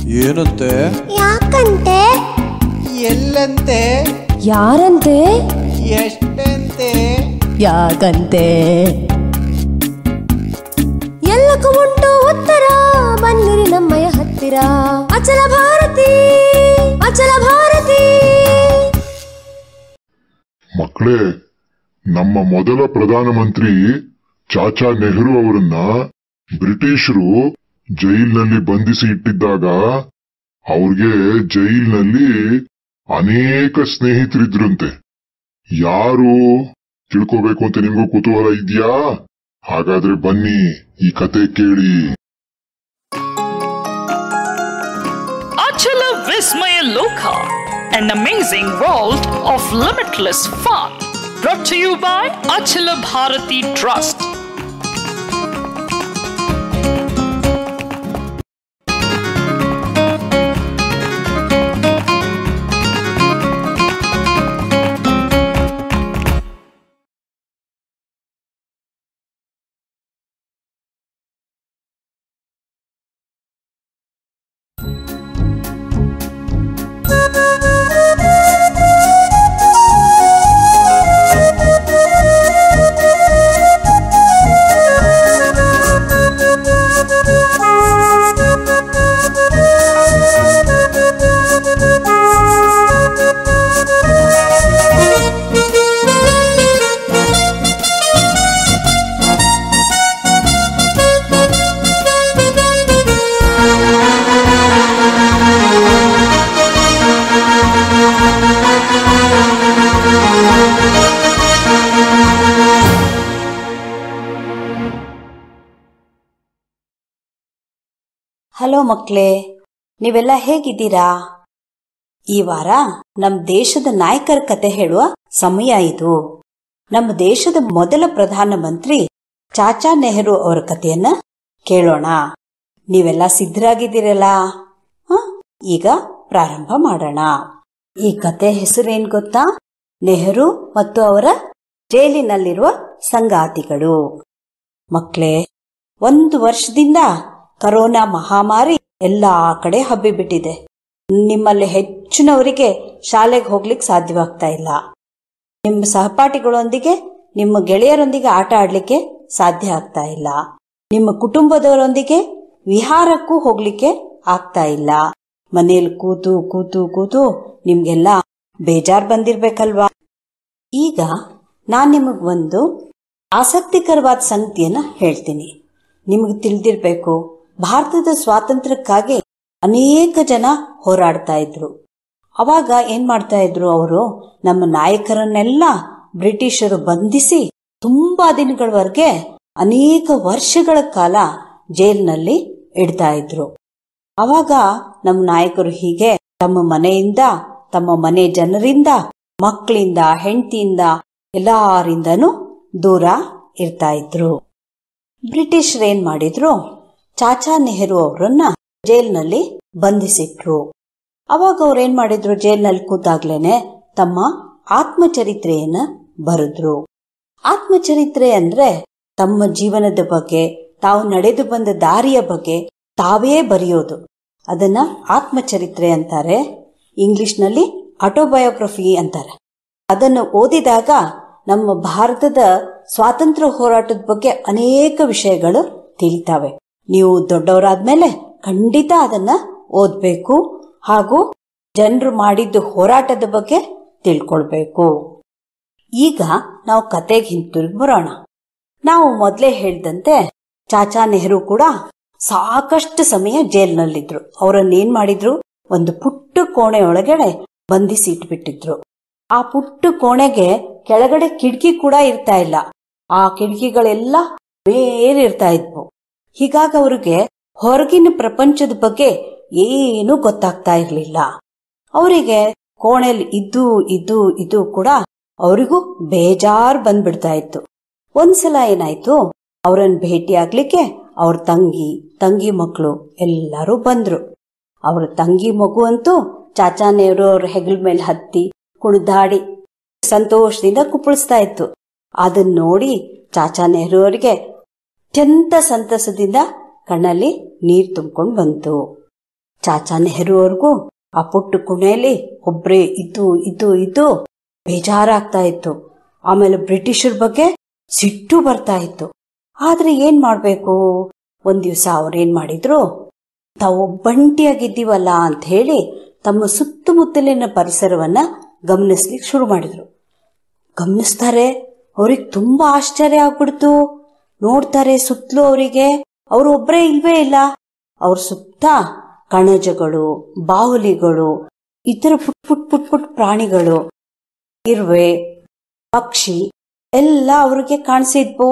ಏನಂತೆ ಯಾಕಂತೆ ಎಲ್ಲಂತೆ ಯಾರಂತೆ ಎಷ್ಟಂತೆ ಯಾಕಂತೆ ಎಲ್ಲಕ್ಕೂ ಉಂಟು ಉತ್ತರ ಬನ್ನಿರಿ ನಮ್ಮಯ ಹತ್ತಿರ ಅಚಲ ಭಾರತಿ ಅಚಲ ಭಾರತಿ ಮಕ್ಕಳೇ ನಮ್ಮ ಮೊದಲ ಪ್ರಧಾನಮಂತ್ರಿ ಚಾಚಾ ನೆಹರು ಅವರನ್ನ ಬ್ರಿಟಿಷರು ಜೈಲಿನಲ್ಲಿ ಬಂಧಿಸಿ ಇಟ್ಟಿದ್ದಾಗ ಅವ್ರಿಗೆ ಜೈಲಿನಲ್ಲಿ ಅನೇಕ ಸ್ನೇಹಿತರಿದ್ರಂತೆ ಯಾರು ತಿಳ್ಕೋಬೇಕು ಅಂತ ನಿಮ್ಗೂ ಕುತೂಹಲ ಇದೆಯಾ ಹಾಗಾದ್ರೆ ಬನ್ನಿ ಈ ಕತೆ ಕೇಳಿ Achala Vismaya Loka, an amazing world of limitless fun. Brought to you by Achala Bharati Trust. Hello ಮಕ್ಳೇ ನೀವೆಲ್ಲ ಹೇಗಿದ್ದೀರಾ ಈ ವಾರ ನಮ್ಮ ದೇಶದ ನಾಯಕರ ಕತೆ ಹೇಳುವ ಸಮಯ ಇದು ನಮ್ಮ ದೇಶದ ಮೊದಲ ಪ್ರಧಾನಮಂತ್ರಿ ಚಾಚಾ ನೆಹರು ಅವರ ಕಥೆಯನ್ನ ಕೇಳೋಣ ನೀವೆಲ್ಲ ಸಿದ್ಧರಾಗಿದ್ದೀರಲ್ಲ ಹ? ಈಗ ಪ್ರಾರಂಭ ಮಾಡೋಣ ಈ ಕತೆ ಹೆಸರೇನ್ ಗೊತ್ತಾ ನೆಹರು ಮತ್ತು ಅವರ ಜೈಲಿನಲ್ಲಿರುವ ಸಂಗಾತಿಗಳು ಮಕ್ಕಳೇ ಒಂದು ವರ್ಷದಿಂದ ಕರೋನಾ ಮಹಾಮಾರಿ ಎಲ್ಲಾ ಕಡೆ ಹಬ್ಬಿಬಿಟ್ಟಿದೆ ನಿಮ್ಮಲ್ಲಿ ಹೆಚ್ಚಿನವರಿಗೆ ಶಾಲೆಗೆ ಹೋಗ್ಲಿಕ್ಕೆ ಸಾಧ್ಯವಾಗ್ತಾ ಇಲ್ಲ ನಿಮ್ಮ ಸಹಪಾಠಿಗಳೊಂದಿಗೆ ನಿಮ್ಮ ಗೆಳೆಯರೊಂದಿಗೆ ಆಟ ಆಡ್ಲಿಕ್ಕೆ ಸಾಧ್ಯ ಆಗ್ತಾ ಇಲ್ಲ ನಿಮ್ಮ ಕುಟುಂಬದವರೊಂದಿಗೆ ವಿಹಾರಕ್ಕೂ ಹೋಗ್ಲಿಕ್ಕೆ ಆಗ್ತಾ ಇಲ್ಲ ಮನೇಲಿ ಕೂತು ಕೂತು ಕೂತು ನಿಮ್ಗೆಲ್ಲ ಬೇಜಾರ್ ಬಂದಿರ್ಬೇಕಲ್ವಾ ಈಗ ನಾನ್ ನಿಮಗ್ ಒಂದು ಆಸಕ್ತಿಕರವಾದ ಸಂಗತಿಯನ್ನ ಹೇಳ್ತೀನಿ ನಿಮಗೆ ತಿಳಿದಿರ್ಬೇಕು ಭಾರತದ ಸ್ವಾತಂತ್ರ್ಯಕ್ಕಾಗಿ ಅನೇಕ ಜನ ಹೋರಾಡ್ತಾ ಇದ್ರು ಅವಾಗ ಏನ್ ಮಾಡ್ತಾ ಇದ್ರು ಅವರು ನಮ್ಮ ನಾಯಕರನ್ನೆಲ್ಲ ಬ್ರಿಟಿಷರು ಬಂಧಿಸಿ ತುಂಬಾ ದಿನಗಳವರೆಗೆ ಅನೇಕ ವರ್ಷಗಳ ಕಾಲ ಜೈಲಿನಲ್ಲಿ ಇಡ್ತಾ ಇದ್ರು ಅವಾಗ ನಮ್ಮ ನಾಯಕರು ಹೀಗೆ ತಮ್ಮ ಮನೆಯಿಂದ ತಮ್ಮ ಮನೆ ಜನರಿಂದ ಮಕ್ಕಳಿಂದ ಹೆಂಡತಿಯಿಂದ ಎಲ್ಲಾರಿಂದನೂ ದೂರ ಇರ್ತಾ ಇದ್ರು ಬ್ರಿಟಿಷರು ಏನ್ ಮಾಡಿದ್ರು ಚಾಚಾ ನೆಹರು ಅವರನ್ನ ಜೈಲ್ನಲ್ಲಿ ಬಂಧಿಸಿಟ್ರು ಅವಾಗ ಅವ್ರು ಏನ್ ಮಾಡಿದ್ರು ಜೈಲ್ನಲ್ಲಿ ಕೂತಾಗ್ಲೇನೆ ತಮ್ಮ ಆತ್ಮಚರಿತ್ರೆಯನ್ನ ಬರೆದ್ರು ಆತ್ಮಚರಿತ್ರೆ ಅಂದ್ರೆ ತಮ್ಮ ಜೀವನದ ಬಗ್ಗೆ ತಾವು ನಡೆದು ಬಂದ ದಾರಿಯ ಬಗ್ಗೆ ತಾವೇ ಬರೆಯೋದು ಅದನ್ನ ಆತ್ಮಚರಿತ್ರೆ ಅಂತಾರೆ ಇಂಗ್ಲಿಷ್ನಲ್ಲಿ ಆಟೋಬಯೋಗ್ರಫಿ ಅಂತಾರೆ ಅದನ್ನು ಓದಿದಾಗ ನಮ್ಮ ಭಾರತದ ಸ್ವಾತಂತ್ರ್ಯ ಹೋರಾಟದ ಬಗ್ಗೆ ಅನೇಕ ವಿಷಯಗಳು ತಿಳಿತಾವೆ ನೀವು ದೊಡ್ಡವರಾದ್ಮೇಲೆ ಖಂಡಿತ ಅದನ್ನ ಓದ್ಬೇಕು ಹಾಗೂ ಜನರು ಮಾಡಿದ್ದು ಹೋರಾಟದ ಬಗ್ಗೆ ತಿಳ್ಕೊಳ್ಬೇಕು ಈಗ ನಾವು ಕತೆಗೆ ಹಿಂತಿರುಗಿ ಬರೋಣ ನಾವು ಮೊದಲೇ ಹೇಳ್ದಂತೆ ಚಾಚಾ ನೆಹರು ಕೂಡ ಸಾಕಷ್ಟು ಸಮಯ ಜೈಲ್ನಲ್ಲಿದ್ರು ಅವರನ್ನ ಏನ್ ಮಾಡಿದ್ರು ಒಂದು ಪುಟ್ಟ ಕೋಣೆ ಒಳಗಡೆ ಬಂಧಿಸಿ ಇಟ್ಬಿಟ್ಟಿದ್ರು ಆ ಪುಟ್ಟ ಕೋಣೆಗೆ ಕೆಳಗಡೆ ಕಿಟಕಿ ಕೂಡ ಇರ್ತಾ ಇಲ್ಲ ಆ ಕಿಟಕಿಗಳೆಲ್ಲ ಬೇರೆ ಇರ್ತಾ ಇದ್ವು ಹೀಗಾಗಿ ಅವ್ರಿಗೆ ಹೊರಗಿನ ಪ್ರಪಂಚದ ಬಗ್ಗೆ ಏನೂ ಗೊತ್ತಾಗ್ತಾ ಇರ್ಲಿಲ್ಲ ಅವರಿಗೆ ಕೋಣೆಯಲ್ಲಿ ಇದ್ದು ಇದ್ದು ಇದು ಕೂಡ ಅವರಿಗೂ ಬೇಜಾರ್ ಬಂದ್ಬಿಡ್ತಾ ಇತ್ತು ಒಂದ್ಸಲ ಏನಾಯ್ತು ಅವರನ್ನ ಭೇಟಿ ಆಗ್ಲಿಕ್ಕೆ ಅವ್ರ ತಂಗಿ ತಂಗಿ ಮಕ್ಕಳು ಎಲ್ಲರೂ ಬಂದ್ರು ಅವ್ರ ತಂಗಿ ಮಗು ಅಂತೂ ಚಾಚಾ ನೆಹರು ಅವ್ರ ಹೆಗಲ ಮೇಲೆ ಹತ್ತಿ ಕುಣಿದಾಡಿ ಸಂತೋಷದಿಂದ ಕುಪ್ಪಳಿಸ್ತಾ ಇತ್ತು ಅದನ್ನ ನೋಡಿ ಚಾಚಾ ನೆಹರು ಅವರಿಗೆ ಅತ್ಯಂತ ಸಂತಸದಿಂದ ಕಣ್ಣಲ್ಲಿ ನೀರ್ ತುಂಬಿಕೊಂಡು ಬಂತು ಚಾಚಾ ನೆಹರು ಅವ್ರಿಗೂ ಆ ಪುಟ್ಟ ಕುಣೆಯಲ್ಲಿ ಒಬ್ರೇ ಇದ್ದು ಇದ್ದು ಇದ್ದು ಬೇಜಾರಾಗ್ತಾ ಇತ್ತು ಆಮೇಲೆ ಬ್ರಿಟಿಷರ ಬಗ್ಗೆ ಸಿಟ್ಟು ಬರ್ತಾ ಇತ್ತು ಆದ್ರೆ ಏನ್ ಮಾಡ್ಬೇಕು ಒಂದ್ ದಿವ್ಸ ಅವ್ರೇನ್ ಮಾಡಿದ್ರು ತಾವು ಒಬ್ಬಂಟಿಯಾಗಿದ್ದೀವಲ್ಲ ಅಂತ ಹೇಳಿ ತಮ್ಮ ಸುತ್ತಮುತ್ತಲಿನ ಪರಿಸರವನ್ನ ಗಮನಿಸ್ಲಿಕ್ಕೆ ಶುರು ಮಾಡಿದ್ರು ಗಮನಿಸ್ತಾರೆ ಅವ್ರಿಗೆ ತುಂಬಾ ಆಶ್ಚರ್ಯ ಆಗ್ಬಿಡ್ತು ನೋಡ್ತಾರೆ ಸುತ್ತಲೂ ಅವರಿಗೆ ಅವ್ರು ಒಬ್ರೇ ಇಲ್ವೇ ಇಲ್ಲ ಅವ್ರ ಸುತ್ತ ಕಣಜಗಳು ಬಾಹುಲಿಗಳು ಇತರ ಪುಟ್ ಪುಟ್ ಪುಟ್ ಪುಟ್ ಪ್ರಾಣಿಗಳು ಇರುವೆ ಪಕ್ಷಿ ಎಲ್ಲ ಅವ್ರಿಗೆ ಕಾಣಿಸಿದ್ವು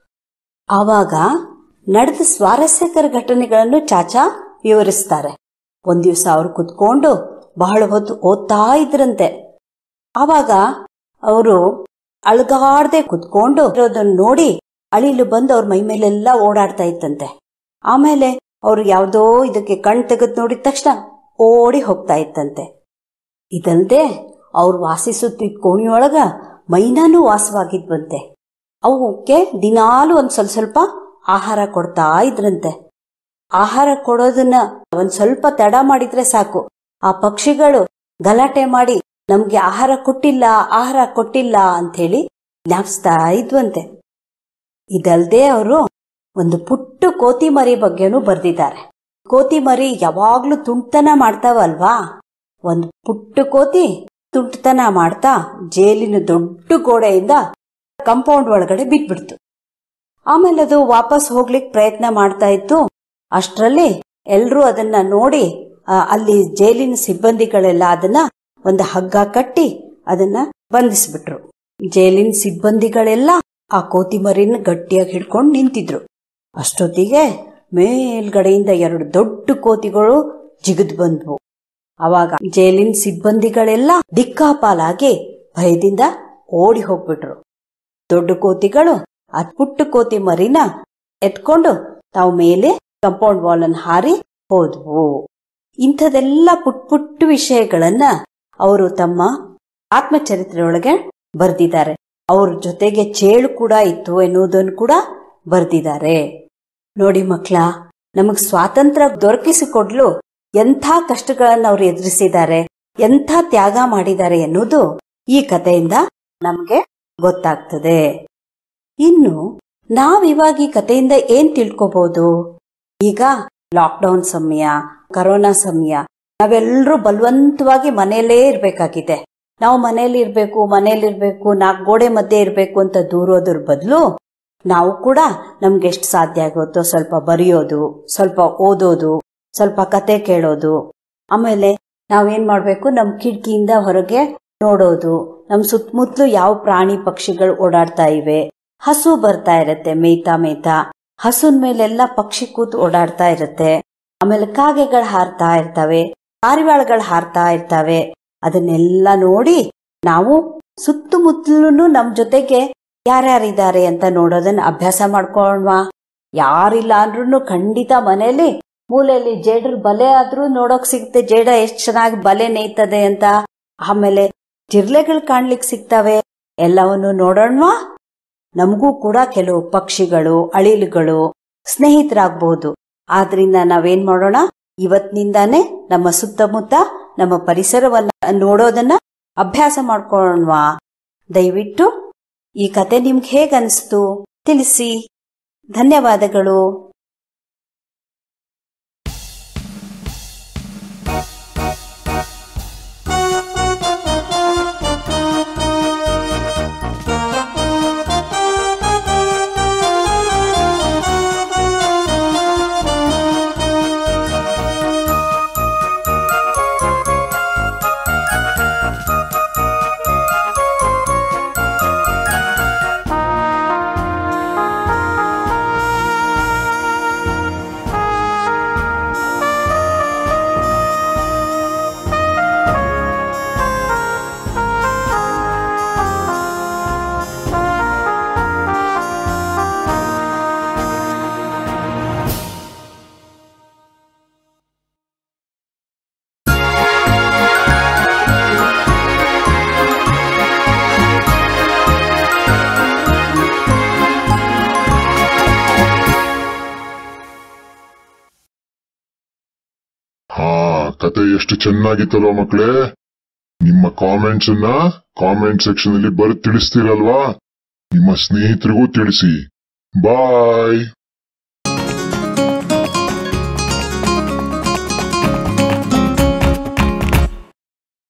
ಆವಾಗ ನಡೆದ ಸ್ವಾರಸ್ಯಕರ ಘಟನೆಗಳನ್ನು ಚಾಚಾ ವಿವರಿಸ್ತಾರೆ ಒಂದ್ ದಿವ್ಸ ಅವ್ರು ಕುತ್ಕೊಂಡು ಬಹಳ ಹೊತ್ತು ಓದ್ತಾ ಇದ್ರಂತೆ ಆವಾಗ ಅವರು ಅಳ್ಗಾಡ್ದೆ ಕುತ್ಕೊಂಡು ಇರೋದನ್ನ ನೋಡಿ ಅಳಿಲು ಬಂದು ಅವ್ರ ಮೈ ಮೇಲೆಲ್ಲ ಓಡಾಡ್ತಾ ಇತ್ತಂತೆ ಆಮೇಲೆ ಅವ್ರು ಯಾವ್ದೋ ಇದಕ್ಕೆ ಕಣ್ ತೆಗೆದ್ ನೋಡಿದ ತಕ್ಷಣ ಓಡಿ ಹೋಗ್ತಾ ಇತ್ತಂತೆ ಇದಲ್ದೆ ಅವ್ರು ವಾಸಿಸುತ್ತಿದ್ದ ಕೋಣಿಯೊಳಗ ಮೈನಾನು ವಾಸವಾಗಿದ್ವಂತೆ ಅವಕ್ಕೆ ದಿನಾಲು ಒಂದ್ ಸ್ವಲ್ಪ ಸ್ವಲ್ಪ ಆಹಾರ ಕೊಡ್ತಾ ಇದ್ರಂತೆ ಆಹಾರ ಕೊಡೋದನ್ನ ಒಂದ್ ಸ್ವಲ್ಪ ತಡ ಮಾಡಿದ್ರೆ ಸಾಕು ಆ ಪಕ್ಷಿಗಳು ಗಲಾಟೆ ಮಾಡಿ ನಮ್ಗೆ ಆಹಾರ ಕೊಟ್ಟಿಲ್ಲ ಆಹಾರ ಕೊಟ್ಟಿಲ್ಲ ಅಂತ ಹೇಳಿ ಜ್ಞಾಪಿಸ್ತಾ ಇದ್ವಂತೆ ಇದಲ್ದೆ ಅವರು ಒಂದು ಪುಟ್ಟ ಕೋತಿ ಮರಿ ಬಗ್ಗೆನೂ ಬರ್ದಿದ್ದಾರೆ ಕೋತಿ ಮರಿ ಯಾವಾಗ್ಲೂ ತುಂಟತನ ಮಾಡ್ತಾವಲ್ವಾ ಒಂದು ಪುಟ್ಟ ಕೋತಿ ತುಂಟತನ ಮಾಡ್ತಾ ಜೈಲಿನ ದೊಡ್ಡ ಗೋಡೆಯಿಂದ ಕಂಪೌಂಡ್ ಒಳಗಡೆ ಬಿಟ್ಬಿಡ್ತು ಆಮೇಲೆ ಅದು ವಾಪಸ್ ಹೋಗ್ಲಿಕ್ಕೆ ಪ್ರಯತ್ನ ಮಾಡ್ತಾ ಇತ್ತು ಅಷ್ಟರಲ್ಲಿ ಎಲ್ರೂ ಅದನ್ನ ನೋಡಿ ಆ, ಅಲ್ಲಿ ಜೈಲಿನ ಸಿಬ್ಬಂದಿಗಳೆಲ್ಲ ಅದನ್ನ ಒಂದು ಹಗ್ಗ ಕಟ್ಟಿ ಅದನ್ನ ಬಂಧಿಸ್ಬಿಟ್ರು ಜೈಲಿನ ಸಿಬ್ಬಂದಿಗಳೆಲ್ಲ ಆ ಕೋತಿ ಮರಿನ ಗಟ್ಟಿಯಾಗಿ ಹಿಡ್ಕೊಂಡು ನಿಂತಿದ್ರು ಅಷ್ಟೊತ್ತಿಗೆ ಮೇಲ್ಗಡೆಯಿಂದ ಎರಡು ದೊಡ್ಡ ಕೋತಿಗಳು ಜಿಗಿದ್ ಬಂದ್ವು ಅವಾಗ ಜೈಲಿನ ಸಿಬ್ಬಂದಿಗಳೆಲ್ಲ ದಿಕ್ಕಾಪಾಲಾಗಿ ಭಯದಿಂದ ಓಡಿ ಹೋಗ್ಬಿಟ್ರು ದೊಡ್ಡ ಕೋತಿಗಳು ಆ ಪುಟ್ಟ ಕೋತಿ ಮರಿನ ಎತ್ಕೊಂಡು ತಾವು ಮೇಲೆ ಕಂಪೌಂಡ್ ವಾಲ್ ಅನ್ನು ಹಾರಿ ಹೋದ್ವು ಇಂಥದೆಲ್ಲ ಪುಟ್ ಪುಟ್ಟ ವಿಷಯಗಳನ್ನ ಅವರು ತಮ್ಮ ಆತ್ಮಚರಿತ್ರೆಯೊಳಗೆ ಬರ್ದಿದ್ದಾರೆ ಅವ್ರ ಜೊತೆಗೆ ಚೇಳು ಕೂಡ ಇತ್ತು ಎನ್ನುವುದನ್ನು ಕೂಡ ಬರ್ದಿದ್ದಾರೆ ನೋಡಿ ಮಕ್ಕಳ ನಮಗ್ ಸ್ವಾತಂತ್ರ್ಯ ದೊರಕಿಸಿಕೊಡ್ಲು ಎಂಥ ಕಷ್ಟಗಳನ್ನ ಅವ್ರು ಎದುರಿಸಿದ್ದಾರೆ ಎಂಥ ತ್ಯಾಗ ಮಾಡಿದ್ದಾರೆ ಎನ್ನುವುದು ಈ ಕಥೆಯಿಂದ ನಮ್ಗೆ ಗೊತ್ತಾಗ್ತದೆ ಇನ್ನು ನಾವಿವಾಗ ಈ ಕಥೆಯಿಂದ ಏನ್ ತಿಳ್ಕೊಬಹುದು ಈಗ ಲಾಕ್ಡೌನ್ ಸಮಯ ಕರೋನಾ ಸಮಯ ನಾವೆಲ್ಲರೂ ಬಲವಂತವಾಗಿ ಮನೆಯಲ್ಲೇ ಇರ್ಬೇಕಾಗಿದೆ ನಾವು ಮನೆಯಲ್ಲಿ ಇರ್ಬೇಕು ಮನೆಯಲ್ಲಿ ಇರ್ಬೇಕು ನಾಲ್ಕು ಗೋಡೆ ಮಧ್ಯೆ ಇರ್ಬೇಕು ಅಂತ ದೂರೋದ್ರ ಬದಲು ನಾವು ಕೂಡ ನಮ್ಗೆ ಎಷ್ಟು ಸಾಧ್ಯ ಆಗುತ್ತೋ ಸ್ವಲ್ಪ ಬರೆಯೋದು ಸ್ವಲ್ಪ ಓದೋದು ಸ್ವಲ್ಪ ಕತೆ ಕೇಳೋದು ಆಮೇಲೆ ನಾವೇನ್ ಮಾಡ್ಬೇಕು ನಮ್ ಕಿಟಕಿಯಿಂದ ಹೊರಗೆ ನೋಡೋದು ನಮ್ ಸುತ್ತಮುತ್ತಲು ಯಾವ ಪ್ರಾಣಿ ಪಕ್ಷಿಗಳು ಓಡಾಡ್ತಾ ಇವೆ ಹಸು ಬರ್ತಾ ಇರತ್ತೆ ಮೇಯ್ತಾ ಮೇಯ್ತಾ ಹಸುನ್ ಮೇಲೆಲ್ಲ ಪಕ್ಷಿ ಕೂತು ಓಡಾಡ್ತಾ ಇರತ್ತೆ ಆಮೇಲೆ ಕಾಗೆಗಳು ಹಾರ್ತಾ ಇರ್ತವೆ ಪಾರಿವಾಳಗಳು ಹಾರ್ತಾ ಇರ್ತವೆ ಅದನ್ನೆಲ್ಲ ನೋಡಿ ನಾವು ಸುತ್ತಮುತ್ತಲೂ ನಮ್ ಜೊತೆಗೆ ಯಾರ್ಯಾರಿದ್ದಾರೆ ಅಂತ ನೋಡೋದನ್ನ ಅಭ್ಯಾಸ ಮಾಡ್ಕೊಳ್ವಾ ಯಾರಿಲ್ಲ ಅಂದ್ರೂ ಖಂಡಿತ ಮನೆಯಲ್ಲಿ ಮೂಲೆಯಲ್ಲಿ ಜೇಡ್ರ ಬಲೆ ಆದ್ರೂ ನೋಡೋಕ್ ಸಿಗುತ್ತೆ ಜೇಡ ಎಷ್ಟ್ ಚೆನ್ನಾಗಿ ಬಲೆ ನೇಯ್ತದೆ ಅಂತ ಆಮೇಲೆ ಜಿರ್ಲೆಗಳು ಕಾಣ್ಲಿಕ್ ಸಿಗ್ತವೆ ಎಲ್ಲವನ್ನು ನೋಡೋಣವಾ ನಮಗೂ ಕೂಡ ಕೆಲವು ಪಕ್ಷಿಗಳು ಅಳಿಲುಗಳು ಸ್ನೇಹಿತರಾಗ್ಬಹುದು ಆದ್ರಿಂದ ನಾವೇನ್ ಮಾಡೋಣ ಇವತ್ತಿನಿಂದಾನೇ ನಮ್ಮ ಸುತ್ತಮುತ್ತ ನಮ್ಮ ಪರಿಸರವನ್ನ ನೋಡೋದನ್ನ ಅಭ್ಯಾಸ ಮಾಡ್ಕೊಳ್ಳೋಣವಾ ದಯವಿಟ್ಟು ಈ ಕತೆ ನಿಮ್ಗೆ ಹೇಗ್ ಅನಿಸ್ತು ತಿಳಿಸಿ ಧನ್ಯವಾದಗಳು ಹಾ ಕತೆ ಎಷ್ಟು ಚೆನ್ನಾಗಿತ್ತಲ್ವಾ ಮಕ್ಕಳೇ ನಿಮ್ಮ ಕಾಮೆಂಟ್ಸ್ ಅನ್ನ ಕಾಮೆಂಟ್ ಸೆಕ್ಷನ್ ಅಲ್ಲಿ ಬರೆದು ತಿಳಿಸ್ತೀರಲ್ವಾ ನಿಮ್ಮ ಸ್ನೇಹಿತರಿಗೂ ತಿಳಿಸಿ ಬಾಯ್